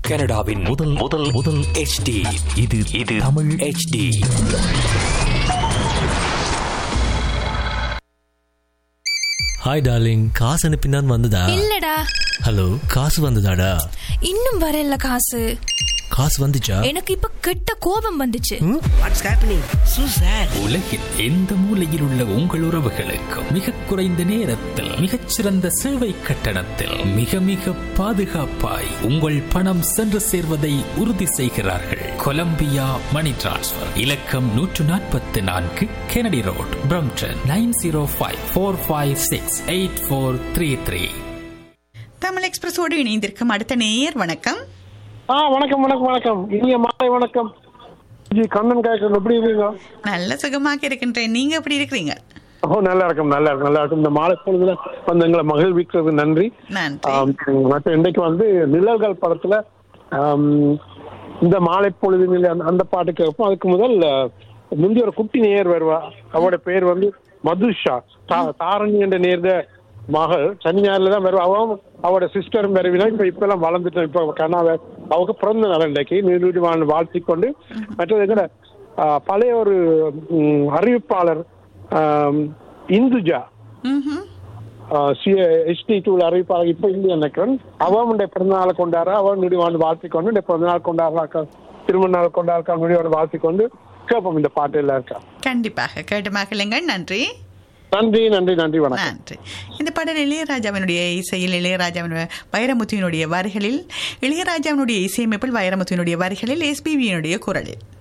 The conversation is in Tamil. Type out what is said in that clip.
கனடாவின் முதல் முதல் முதல் HD இது இது தமிழ் HD ஹாய் டார்லிங் காசு அனுப்பினான் வந்ததா இல்லடா ஹலோ காசு வந்ததாடா இன்னும் வரல காசு காசு வந்துச்சா எனக்கு இப்ப கெட்ட கோபம் வந்துச்சு வாட்ஸ் ஹேப்பனிங் சூ சார் உலகின் எந்த மூலையில் உள்ள உங்கள் உறவுகளுக்கு மிக குறைந்த நேரத்தில் மிகச்சிறந்த சேவை கட்டணத்தில் மிக மிக பாதுகாப்பாய் உங்கள் பணம் சென்று சேர்வதை உறுதி செய்கிறார்கள் கொலம்பியா மணி டிரான்ஸ்ஃபர் இலக்கம் நூற்று நாற்பத்தி நான்கு Kennedy road Brampton nine zero five four five six eight four three three Tamil எக்ஸ்பிரஸோடு இணைந்திருக்கும் அடுத்த நேயர் வணக்கம் ஆ வணக்கம் வணக்கம் வணக்கம் இனிய மாலை வணக்கம் ஜி கண்ணன் கேட்கணும் எப்படி இருக்கீங்க நல்ல சுகமாக இருக்கின்றேன் நீங்க எப்படி இருக்கிறீங்க ஓ நல்லா இருக்கும் நல்லா இருக்கும் நல்லா இருக்கும் இந்த மாலை பொழுதுல வந்து எங்களை மகிழ்விக்கிறது நன்றி நன்றி ஆம், மற்ற இன்றைக்கு வந்து நிழல்கள் படத்துல ஆம், இந்த மாலை பொழுது அந்த பாட்டு கேட்போம் அதுக்கு முதல் அஹ், முந்தைய ஒரு குட்டி நேயர் வருவா அவரோட பேர் வந்து மதுஷா தா- தாரணி என்ற நேர்ந்த மகள் சனி ஞாயிறுல தான் வருவா அவன் அவரோட சிஸ்டரும் வருவினா இப்ப இப்ப எல்லாம் வளர்ந்துட்டோம் இப்ப கனாவ அவங்க பிறந்த நாள் இன்றைக்கு நீடு வாழ்த்தி கொண்டு மற்றது எங்கட ஆஹ், பழைய ஒரு ம், அறிவிப்பாளர் ஆம், இந்துஜா ம்ஹும். எஸ்டி டூல அறிவிப்பாளர் இப்ப இந்திய நினைக்கிறேன் அவன் உடைய பிறந்த நாளை கொண்டாடுற அவன் நுடிவாண்டு வாழ்த்தி கொண்டு இந்த பிறந்த நாள் கொண்டாடுறாக்கா திருமண நாள் கொண்டாடுறா நுடிவாண்டு வாழ்த்தி கொண்டு கேட்போம் இந்த பாட்டு எல்லாம் இருக்கா கண்டிப்பாக கேட்டு மகிழுங்கள் நன்றி நன்றி நன்றி நன்றி வணக்கம் நன்றி இந்த பாடல் இளையராஜாவினுடைய இசையில் இளையராஜாவின் வைரமுத்துவினுடைய வரிகளில் இளையராஜாவினுடைய இசையமைப்பில் வைரமுத்துவினுடைய வரிகளில் எஸ்பிபியினுடைய குரலில்